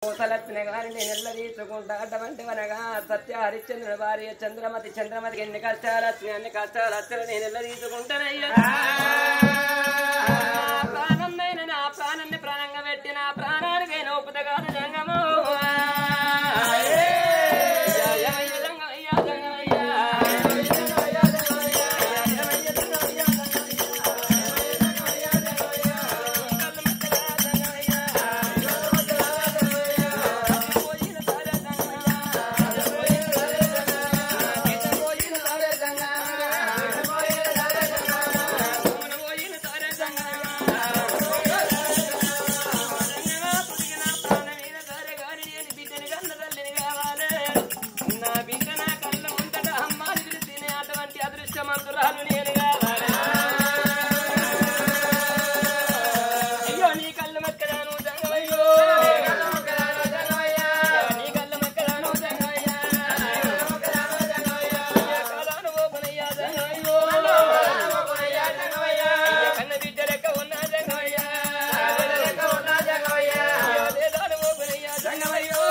పూసలెత్తిన గాని నేను ఎల్ల తీసుకుంటా అటువంటి వనగా సత్య హరిశ్చంద్రుని భార్య చంద్రమతి చంద్రమతికి ఎన్ని కష్టాలు వచ్చినాయి అన్ని కష్టాలు వచ్చిన నేను ఎల్ల తీసుకుంటానయ్యా ప్రాణమైన నా ప్రాణాన్ని ప్రాణంగా పెట్టి నా ప్రాణానికైనా ఒప్పుత కాదు జంగము జంగమయ్య, జంగమయ్య, జంగమయ్య. అదృష్టమంతురాలు నేను కావాలి అయ్యో నీ కళ్ళు మక్కడాను జంగమయ్యో నీ కళ్ళు మక్కడాను జంగమయ్యా కళాను ఓపనయ్యా జంగమయ్యో కన్న బిడ్డ లెక్క ఉన్నా జంగమయ్యా వేదాలు ఓపనయ్యా జంగమయ్యో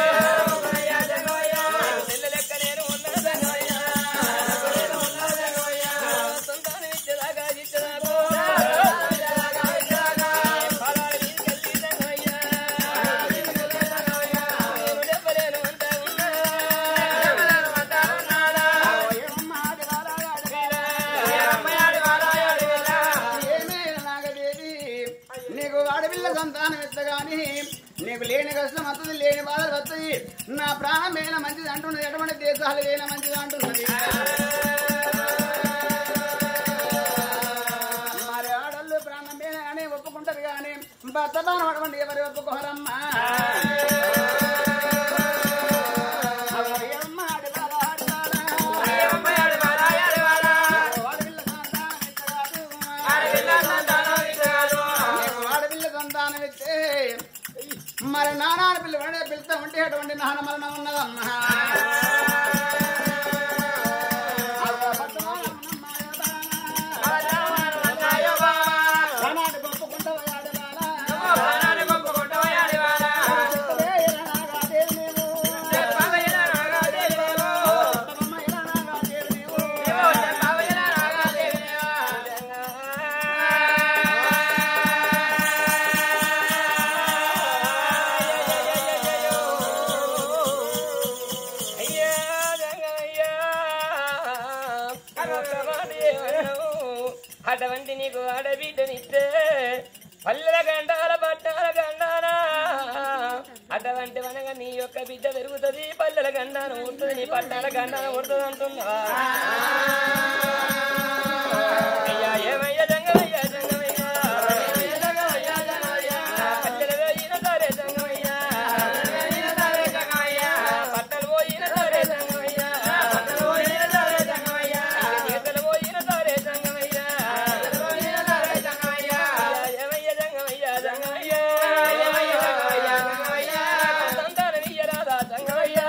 తెల్ల లెక్క నేను ఉన్నా జంగమయ్యా సంతానం ఇచ్చేదాకా ఇచ్చేదాకా ఫలాలు తీసుకెళ్ళి జంగమయ్యా నేను చెప్పలేను అంతా నీకు ఆడపిల్ల సంతానం ఎత్తగాని నీకు లేని కష్టం వస్తుంది లేని బాధలు వస్తాయి నా ప్రాణం వేల మంచిది అంటున్నది ఎటువంటి దేశాలు వేల మంచిది అంటున్నది మరి ఆడళ్ళు ప్రాణం వేల కానీ ఒప్పుకుంటారు కానీ భర్త బాణం అటువంటి ఎవరు ఒప్పుకోరమ్మా అమ్మ ఆడవాళ్ళ ఆడవాళ్ళ ఆడపిల్ల సంతానం ఎత్తగాదు. నీకు ఆడపిల్ల సంతానం ఇస్తే మరి నాన్న పిల్ల వెంటనే పిలుస్తా ఉంటే అటువంటి నాన్న మరణం ఉన్నదమ్మా ఆనాడు గొప్పకుంటవ ఆడవాళ్ళ. చెప్పవే ఇలా నాగాదేవి నీవు. చెప్పమ్మ ఇలా నాగాదేవి నీవు. అటువంటి నీకు ఆడబిడ్డనిస్తే పల్లెల గండాల పట్టాల గండానా అటువంటి వనగా నీ యొక్క బిడ్డ పెరుగుతుంది పల్లెల గండాన ఉంటుంది నీ పట్టాల గండాన ఉంటుంది అంటున్నా అయ్యా ఏమయ్యా జంగమయ్యా జంగమయ్యా పల్లెలు పోయిన సరే జంగమయ్యా పట్టలు పోయిన సరే జంగమయ్యా చేతలు పోయిన సరే జంగమయ్యా ఏమయ్యా జంగమయ్యా జంగమయ్యా సంతానం ఇయ్యరాదా జంగమయ్యా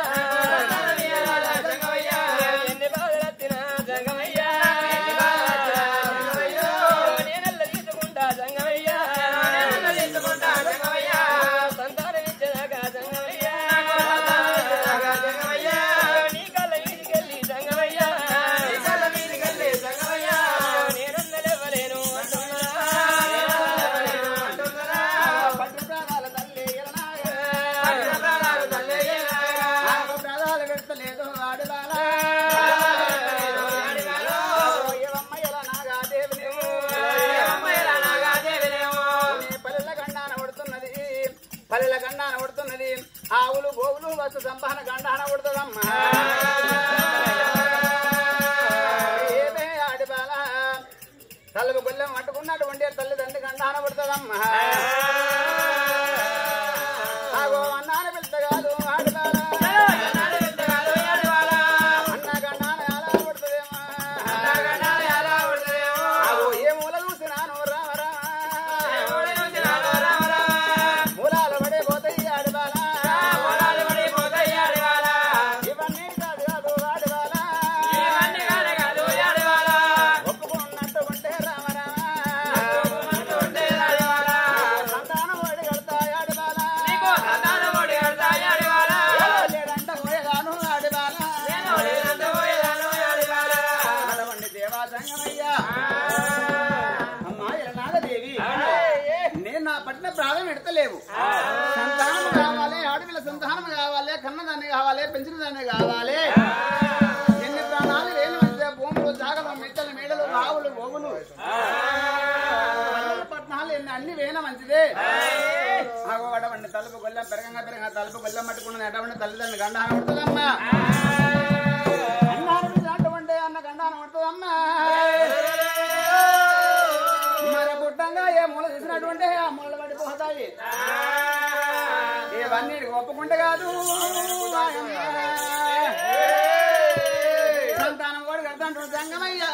ఎన్ని బాధలు వచ్చినా జంగమయ్యా నేనెల్ల తీసుకుంటా జంగమయ్యా సంతానం ఇచ్చేదాకా జంగమయ్యా నీ కళ్ళ మీదికెళ్ళి జంగమయ్యా నేనన్నలేవలేను అంటున్నా పట్టుప్రాణాల తల్లి ఎలనాగా. ఆకు ప్రాణాలు పెడతలేదు ఆడవాళ్ళ. ఏవమ్మ ఎలనాగాదేవి నీవు. నీ పల్లెల గండాన ఉడుతున్నది పల్లెల గండాన ఉడుతున్నది ఆవులు గోవులు వస్తు సంపాదన గండాన ఉడుతుందమ్మా ఏమే ఆడిబాల తల్లు గుళ్ళెం పట్టుకున్నటువంటి తల్లిదండ్రి గండాన ఉడుతుందమ్మా ఆగో అన్నాన పిలుత కాదు ఆడిబాల అన్న గండాన ఎలా ఉడుతుందేమో ఆగో ఏ మూల చూసినాను రామ రామ మూలాలు పడే పోతాయి ఆడిబాల ఇవన్నీ కాదు కాదు ఆడిబాల ఒప్పుకున్నట్టు ఉంటే రామ రామ సంతానం ఆడపిల్ల సంతానం కావాలి కన్నదాన్ని కావాలి పెంచిన దాన్ని కావాలి ఎన్ని ప్రాణాలు లేని మంచిదే భూములు జాగలు మెట్టలు మేడలు రావులు గోవులు పల్లెలు, పట్టణాలు ఎన్ని అన్ని వేన మంచిదే ఆగోవడమండి తలుపు గొల్లెం పెరగంగా పెరగ తలుపు గొల్లెం పట్టుకున్న ఎటువంటి తల్లిదండ్రులు గండాన పడుతుందమ్మా అన్నాడు అటువంటి అన్న గండాన పడుతుందమ్మా మరి పుట్టంగా ఏ మూల తీసినటువంటి ఆ మూల పడిపోతాయి ఇవన్నీ ఒప్పుకుంటే కాదు సంతానం కూడా కడతాంటారు జంగమయ్యా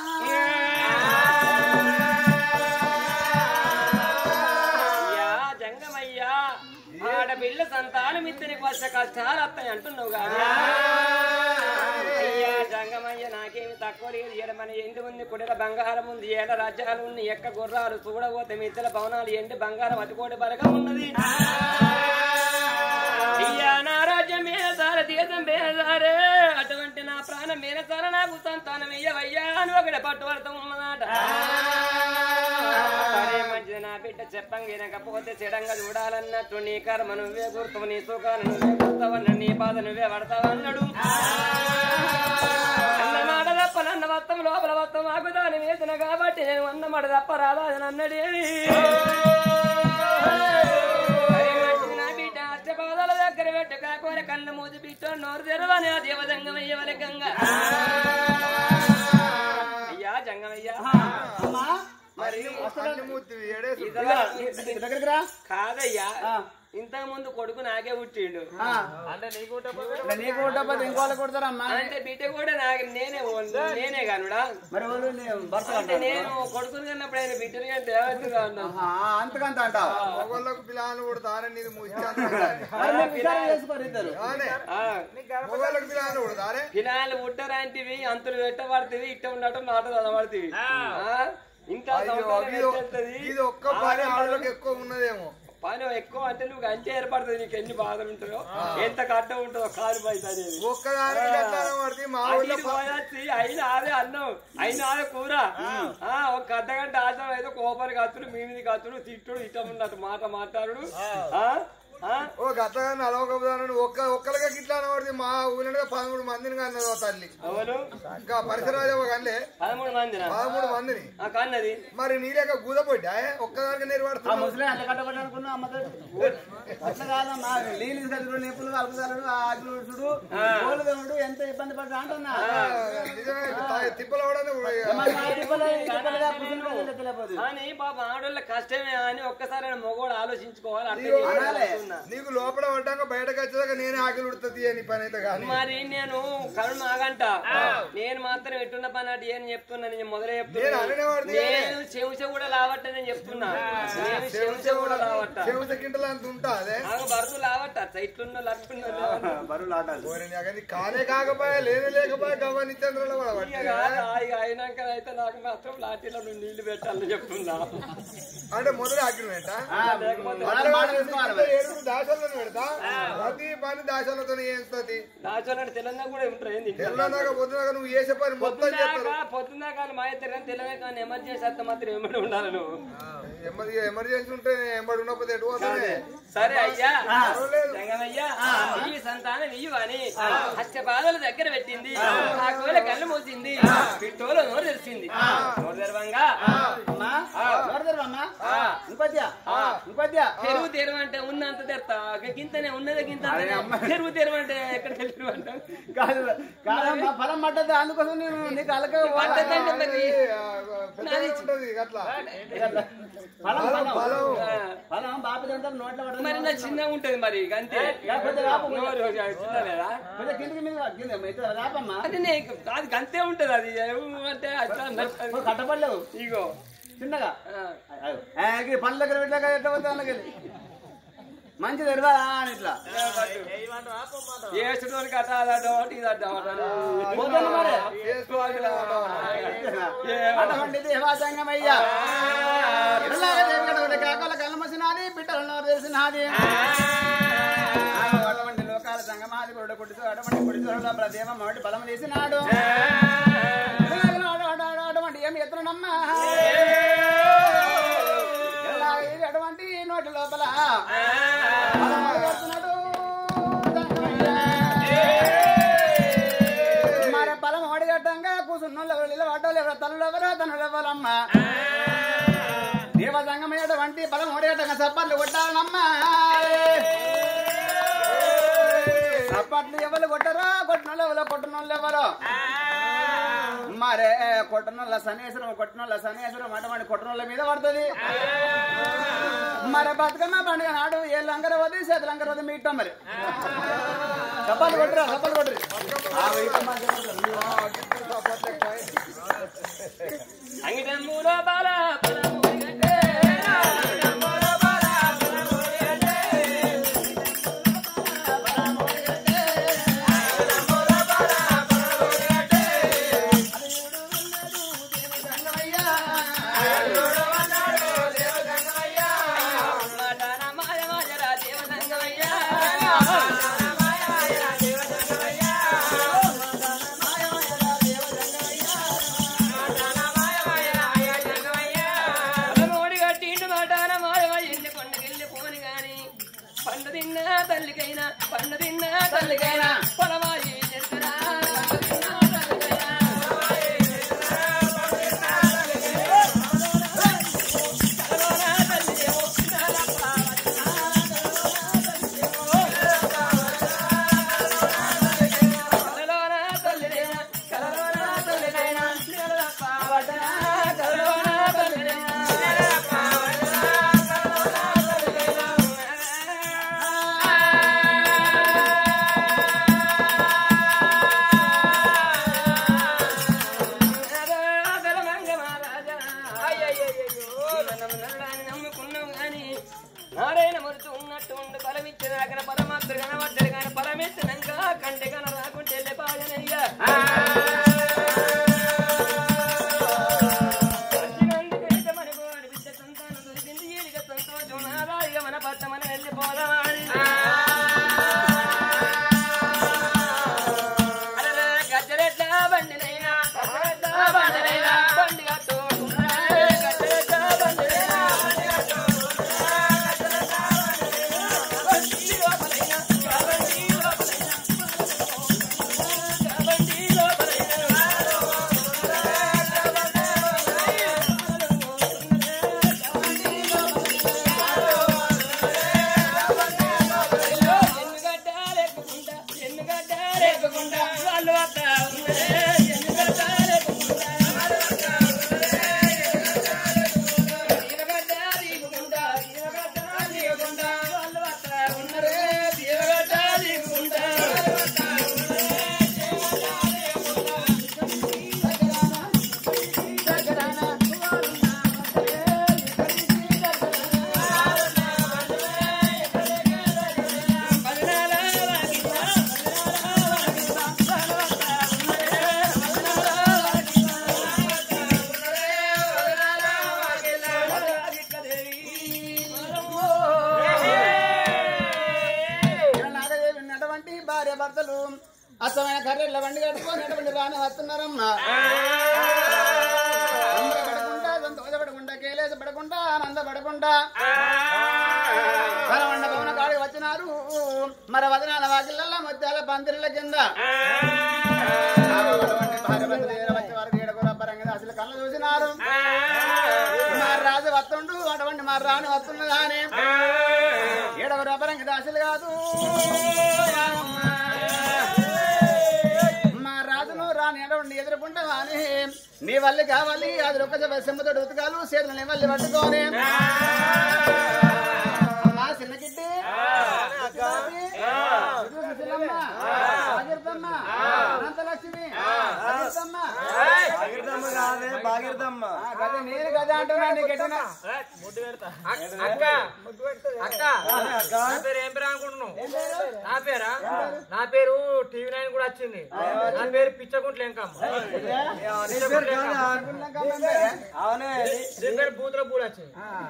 అయ్యా జంగమయ్యా ఆడపిల్ల సంతానం ఇద్దరికి వర్ష కష్టాలు వస్తాయి అంటున్నావు కాదు అయ్యా జంగమయ్య నాకేమి తక్కువ లేదు ఏడమని ఎండి ఉంది కుడిల బంగారం ఉంది ఏడ రాజ్యాలు ఉంది ఎక్క గుర్రాలు చూడబోతే మిద్దల భవనాలు ఎండి బంగారం అతికోటి బలగం ఉన్నది అయ్యా నా రాజ్యం మేసార దేశం మేసారే అటువంటి నా ప్రాణం మేనసార నాకు సంతానం ఇయ్యవయ్యా అని ఒకటి పట్టుబడతా ఉన్నమాట సరే మంచిది నా బిడ్డ చెప్పంగా వినకపోతే చెడంగా చూడాలన్నట్టు నీ కర్మ నువ్వే గుర్తు నీ సుఖాలు నువ్వే గుర్తవన్న నీ బాధ నువ్వే పడతావన్నాడు అన్న మాట తప్ప నన్న మొత్తం లోపల మొత్తం ఆకు దాని వేసిన కాబట్టి నేను అన్న మాట తప్ప రాదా అని అన్నది సరే మంచిది నా బిడ్డ అష్టపాదాల దగ్గర పెట్టు కాకోర కళ్ళ మూసి బిట్టు నోరు తెరవని ఆ దేవదంగం అయ్యవలకంగా అయ్యా జంగమయ్యా అమ్మా మరి ఇదిగో, నీ- నీ దగ్గరికి రా కాదయ్యా ఆ. ఇంతకు ముందు కొడుకు నాకే పుట్టిండు ఆ. అంటే నీకు ఇంకా నీకు కొట్టకపోతే ఇంకోళ్ళు కొడతారమ్మా అంటే బిడ్డ కూడా నాకు నేనే ఓన్- నేనే కానుడా మరి వాళ్ళు నీ భర్త అంటే అంటారు. నేను కొడుకుని కన్నప్పుడు ఆయన బిడ్డని కంటే దేవతగా ఉన్నా ఆహా, అంతకంత అంటావు మొగోళ్ళకు పిల్లలు కొడతారని నీది ముచ్చాను మరి మీరు విచారణ చేసుకోరు ఇద్దరు మొగోళ్ళకు పిల్లలు కొడతారే పిల్లలు ఉట్టరాంటివి అంతులు పెట్టబడుతుంది ఇట్ట ఉండటం నాట చదవడుతుంది ఇంత అయ్యో, సంసారం ఇది- ఎట్లెళ్తది? ఇది ఒక్క పని ఆడలకు ఎక్కువ ఉన్నదేమో పని ఎక్కువ అంటే నువ్వు అంచే ఏర్పడుతుంది నీకు ఎన్ని బాధలు ఉంటాయో ఎంత కట్ట ఉంటుందో కాలు పైసా అనేది ఒక్కదానికి గట్టాన పడితే మా అటు ఊళ్ళో ఇటు పోయొచ్చి అయినా అదే అన్నం అయినా అదే కూర ఆ, ఒక అర్ధ గంట ఆచరణ అయితే కోపానికి కత్తుడు మీ మీద కత్తుడు తిట్టుడు ఇష్టం ఉన్నట్టు మాట మాట్లాడు ఆ? ఆ? ఓ గత నలవకపోతాను ఒక్క ఒక్కరిగా గిట్లా పడితే మా ఊళ్ళో పదమూడు మందిని కన్నది ఓ తల్లి ఎవరు ఇంకా పరిసరాలు కనలే పదమూడు మందినా పదమూడు మందిని ఆ కన్నది మరి నీలేక గూదపడ్డా ఒక్కదానికి ఆ నిర్వడుతున్నావు ముసలి అంత కట్టబడి అనుకున్నా అమ్మతో అట్లా కాదమ్మా నీళ్ళు కలుగుడు నిప్పులు కలుపుతాడు ఆకులుడు గోలుదముడు ఎంత ఇబ్బంది పడ్డా అంటున్నా నిజమే తా- తిప్పలవడానికి మరి నా తిప్పలు ఈ తిప్పలుగా కూర్చుని వెళ్ళి తెలియపోదు. అని పాప ఆడోళ్ళ కష్టమే అని ఒక్కసారి మొగోడు ఆలోచించుకోవాలి అట్లా ఇదిగో, చేయాలనుకున్నా. నీకు లోపల పడ్డాక బయటకు వచ్చేదాకా నేనే ఆకలి ఉడుతుంది అని పని అయితే కానీ మరి నేను కరుణ ఆగంట నేను మాత్రం ఎట్టున్న పని అటు ఏం చెప్తున్నా నేను మొదలే నేను చెప్తున్నా అననే వాడిని నేను చెంచ కూడా లావట్ట నేను చెప్తున్నా నేను చెంచ కూడా లావట్ట చెవుత గింటలు అంత ఉంటా అదే నాకు బరువు లావట్ట అట్లా ఇట్లున్న లట్టున్న బరువులు ఆటాలు ఓరి నీ అగది కానే కాకపోయా లేనే లేకపోయా గవ్వ చంద్రుల అయినాక అయితే నాకు మాత్రం లాఠీలో నువ్వు నీళ్లు పెట్టాలని చెప్తున్నా అంటే మొదలు ఆగిన వెంట మనం మాట తీసుకోవాలి మరి. ఏడుగురు దాసలను పెడతా ప్రతి పని దాసలతో చేస్తుంది దాచోనాడు తెలంగాణ కూడా ఉంటారు ఏంది తెల్లదాకా పొద్దునాక నువ్వు చేసే పని మొత్తం చేస్తారు పొద్దున్నాక పొద్దున్నాక మా ఇద్దరు కానీ తెలంగాణ కానీ ఎమర్జెన్సీ అత్త మాత్రం ఏమిటి ఉండాలి నువ్వు ఎమర్- ఎమర్జెన్సీ ఉంటే ఎంబడి ఉన్నప్పుడు ఎటు పోతానే సరే అయ్యా పర్వాలేదు. జంగమయ్యా ఈ సంతానం ఇయ్యు అని హస్త బాధల దగ్గర పెట్టింది ఆ కోల కళ్ళు మూసింది పిట్టోల నోరు తెరిచింది నోరు తెరవంగా అమ్మా నోరు తెరవమ్మా ఇంకొద్దియా ఇంకొద్దియా తెరువు తెరవంటే ఉన్నంత తెరతా గింతనే ఉన్నది గింత తెరువు తెరవంటే ఎక్కడ తెరువంట కాదు కాదమ్మా ఫలం పడ్డది అందుకోసం నేను నీకు అలక పడ్డదంటే మరి పెద్దగా ఉంటది అట్లా ఫలం ఫలం ఫలం. ఫలం బాపి అంతా నోట్లో పడ్డది మరి నా చిన్నగా ఉంటది మరి అంతే లేకపోతే రాపు నోరు చిన్న లేదా కొంచెం కిందికి మీద కింద ఇట్లా రాపమ్మా అది నీకు అది గంతే ఉంటది అది ఏం అంటే అట్లా అన్నట్టు. నువ్వు కట్టపడలేవు ఇగో చిన్నగా ఆ. పళ్ళ దగ్గర పెట్టాక ఎట్లా పోతే అందుకెళ్ళి మంచిది ఎడవా అని ఇట్లా ఏసుడోనికి అట అదట ఇది అట పోతాను మరి ఏ అటువంటి దేవాసంగమయ్యా ఎడలాగా జరగడం కాకల కలమసినాది బిడ్డల నోరు తెలిసినాది అటువంటి లోకాల సంగమాది కూడా కొడుతూ అటువంటి కొడుతుల దేవ మొదటి బలం తీసినాడు అటువంటి ఏమి ఎత్తునమ్మా ఎలాగ ఇది అటువంటి నోటి లోపల బలం మొదలుపెడుతున్నాడు. సప్పట్లు కొట్టాలమ్మా సప్పట్లు ఎవరు కొట్టరో కొట్టినోళ్ళు ఎవరో కొట్టినోళ్ళు ఎవరో మరే కొట్టనోళ్ళ సనేశ్వరం కొట్టనోళ్ళ సనేశ్వరం అటువంటి కొట్టనోళ్ళ మీద పడుతుంది మరి బతుకమ్మ పండుగ నాడు ఏ లంకర వది చేతి లంకర వది మీ ఇట్టం మరి సప్పట్లు కొట్టరా సప్పట్లు కొట్టరు అంగిటమ్ములో బాల పొలమూరి గంటే, అంగిటమ్ములో బాల పొలమూరి గంటే, పొలమూరి గంటే, అంగిటమ్ములో బాల పొలమూరి గంటే, అల్లుడు అన్నాడు దేవగంగమయ్య, మాటాన మాయ మాయరా దేవగంగమయ్య, మాటాన మాయ మాయరా దేవగంగమయ్య, పొలమూడి కట్టిండు మాటాన మాయమయ్యింది కొండకెళ్ళి పోని గాని పండు తిన్నా తల్లికైనా పండు తిన్నా తల్లికైనా పొలమాయి చేస్తున్నా పండు తిన్నా తల్లికైనా కలలోన తల్లినైనా కలలోన తల్లినైనా నీలదప్ప వడ్డన కలలోన తల్లినైనా నీలదప్ప వడ్డన నారాయణ మరుతు ఉన్నట్టు ఉండు బలమిచ్చిన అక్కడ పరమాత్ముడు కనబడ్డాడు కానీ బలమెత్తినాక కంటి కన రాకుంటే బాగనయ్యా వచ్చినందుకైతే మనకు వాడి బిడ్డ సంతానం దొరికింది ఈయనకి సంతోషం నారాయిగా మన పట్ట మనం వెళ్ళిపోదామని అరెరే, గజ్జలెట్ల బండినైనా, గజ్జలెట్ల బండినైనా, బండి కట్టుకున్నా. గజ్జలెట్ల బండినైనా, బండి కట్టుకున్నా. గజ్జలెట్ల బండినైనా, బండి లోపలైనా, బండి లోపలైనా, బండి లోపలైనా. ఎన్నుగడ్డాలెక్కుకుంటా, ఎన్నుగడ్డాలెక్కుకుంటా, వాళ్ళు వస్తా ఉన్నరే, ఎన్నుగడ్డాలెక్కుకుంటా, వాళ్ళు వస్తా ఉన్నరే, ఎన్నుగడ్డాలెక్కుకుంటా, దీవగడ్డాలీగుకుంటా, దీవగడ్డాలీగుకుంటా, వాళ్ళు వస్తా ఉన్నరే, దీవగడ్డాలీగుకుంటా, వాళ్ళు వస్తా ఉన్నరే, నాగదేవి ఉన్నటువంటి భార్య భర్తలు అసమైన కర్రెళ్ళ బండి కట్టుకొని అటువంటి రాని వస్తున్నారమ్మా సంబరపడకుండా సంతోషపడకుండా కేలేస పడకుండా ఆనందపడకుండా కరవండ భవన కాడికి వచ్చినారు మరి వదనాల వాకిళ్ళ మధ్యాల పందిరిల కింద అటువంటి భార్య భర్తలు ఏడ వచ్చే వారికి ఏడగుర పరంగా అసలు కళ్ళు చూసినారు మరి రాజు వస్తుండు అటువంటి మరి రాని వస్తున్నదా అని ఏడగుర పరంగా దాసులు కాదు మా రాజును రాని ఎడవండి ఎదుర్కొంటావా అని నీ వల్లి కావాలి అది ఒక్క సెమ్మతోటి ఉతకాలు చేతులు నీ వల్లి పట్టుకోని అమ్మా చిన్న కిట్టి చిన్నమ్మ భాగీరథమ్మ అనంతలక్ష్మి భాగీరథమ్మ ఆ, గదే నేను గదే అంటున్నా నీకు ఎట్టున్నా అక్క అక్క నా పేరు ఏం పేరు అనుకుంటున్నావు నా పేరా నా పేరు టీవీ నైన్ కూడా వచ్చింది నా పేరు పిచ్చకుంట్ల ఎంకమ్మ పిచ్చకుంట్ల ఎంకమ్మ. నీ పేరు బూతుల పూలు వచ్చింది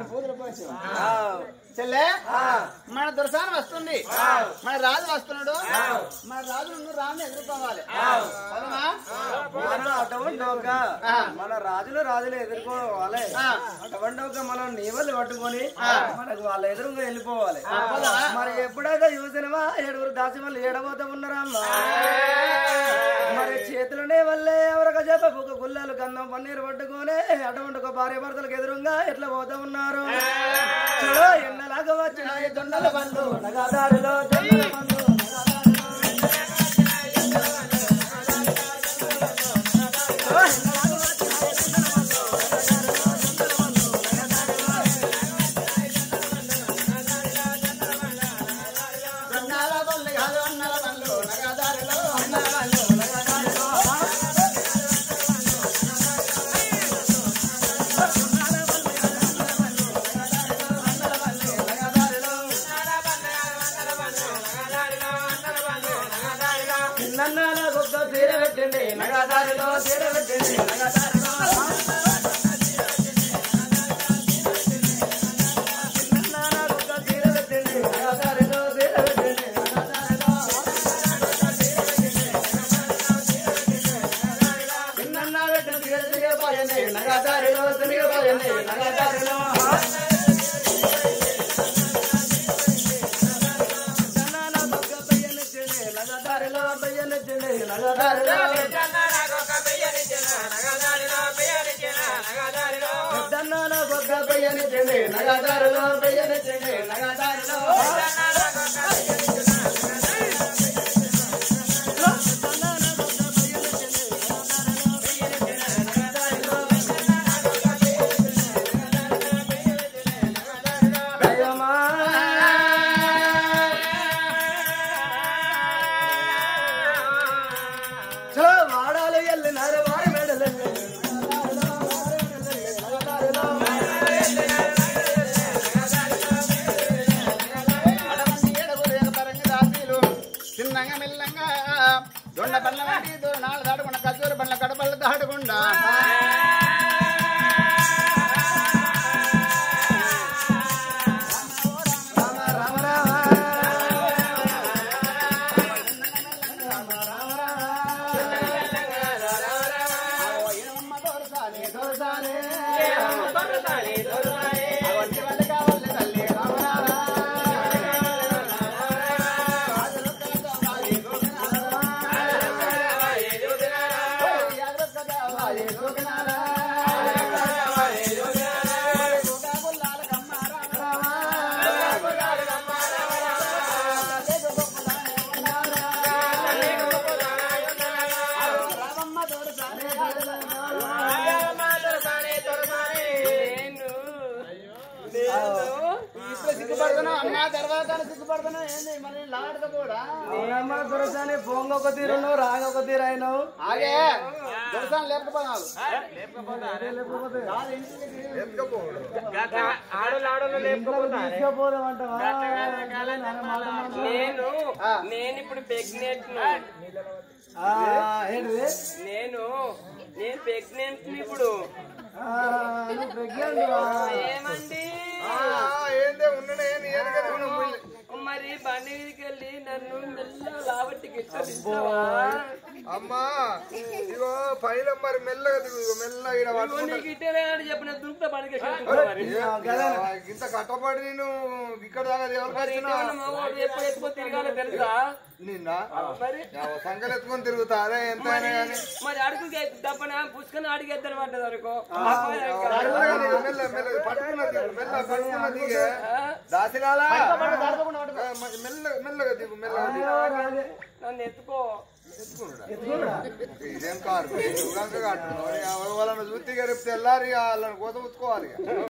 చెల్లె మన దొరసానం వస్తుంది మన రాజు వస్తున్నాడు మన రాజు నువ్వు రాని ఎదుర్కోవాలి అవునా? అటువంటి ఒక మన రాజులు రాజులు ఎదుర్కోవాలి అటువంటి ఒక మనం నీవలు పట్టుకొని మనకు వాళ్ళ ఎదురుగా వెళ్ళిపోవాలి మరి ఎప్పుడైతే చూసినవా ఏడుగురు దాచి వాళ్ళు ఏడబోతా ఉన్నారమ్మా మరి చేతులనే వల్లే ఎవరొక చెప్ప ఒక గుల్లాలు గంధం పన్నీరు పట్టుకొని అటువంటి ఒక భార్య భర్తలకు ఎదురుగా ఎట్లా పోతా ఉన్నారు చూడు ఎన్నలాగా వచ్చిన ఈ దొండల బండ్లు నగాదారిలో దొండల బండ్లు దొండల బండ్లు కాదు అన్నల బండ్లు నగదారిలో అన్నల బండ్లు నగదారిలో చిన్నన్నాల గొప్ప తీర పెట్టండి నగాదారిలో తీర పెట్టండి నగాదారిలో చిన్నన్నాల గొప్ప తీర పెట్టండి నగాదారిలో తీర పెట్టండి నగాదారిలో చిన్నన్నాల గొప్ప తీర తిరిగిపోయండి నగాదారిలో తిరిగిపోయండి నగాదారిలో చిన్నన్నాల గొప్ప బయ్యనెత్తండి నగాదారిలో బయ్యనెత్తండి నగాదారిలో పెద్దన్నాల గొప్ప బయ్యనెత్తండి నగాదారిలో బయ్యనెత్తండి నగాదారిలో దయమా చలో వాడాలి ఎల్లినారు వారి మెడలు చిన్నగా మెల్లంగా దొండ బండ్ల వంటి నాలుగు దాటుకుండా కచ్చూరు బండ్ల కడపళ్ళ దాటకుండా రామ రామ రామ సిగ్గుపడుతున్నా అమ్మా తర్వాత సిగ్గుపడుతున్నా ఏంది మరి లాడత కూడా అవునమ్మా దొరసాని పోంగ ఒక తీరును రాగ ఒక తీరు అయినావు ఆగే దొరసాను లేకపోయినావు ఆడోళ్ళు ఆడోళ్ళు లేకపోతే తీసుకుపోదామంటావా నేను నేను ఇప్పుడు ప్రెగ్నెంట్ ఆ, ఏంటిది నేను నేను ప్రెగ్నెంట్ ఇప్పుడు ఆ, నువ్వు pregnant వా? ఏమండి ఏందే ఉన్ననే నీ ఎనకనే ఉన్న ముళ్ళు. మరి బండి మీదకి వెళ్ళి నన్ను మెల్ల లాబట్టికి ఇస్తావా అమ్మా ఇగో పైన మరి మెల్లగా దిగు ఇగో మెల్లగా ఈడ పట్టుకుంటా నీకు ఇట్టేనే అని చెప్పిన దుర్త బండికి మరి ఇంత కట్టపడి నేను ఇక్కడ దాకా ఎవరికి మరి వచ్చినా ఇటేమన్నా మా వాడు ఎప్పుడు ఎక్కువ తిరగాలో తెలుసా నిన్న మరి సంకలు ఎత్తుకొని తిరుగుతా అదే ఎంత అయినా కానీ మరి అడుగు తప్పన పుష్కని అడిగేద్దరు పడ్డది అనుకో మెల్ల మెల్ల పట్టుకున్న దిగు మెల్ల పట్టుకున్న దిగే దాసిరాలా మెల్ల మెల్లగా దిగు మెల్లగా దిగు నన్ను ఎత్తుకో ఇదేం కారు నువ్వు కట్టుకున్నావు వాళ్ళని చూస్తే రేపు తెల్లారి వాళ్ళని కోత ఉత్తుకోవాలి ఇక.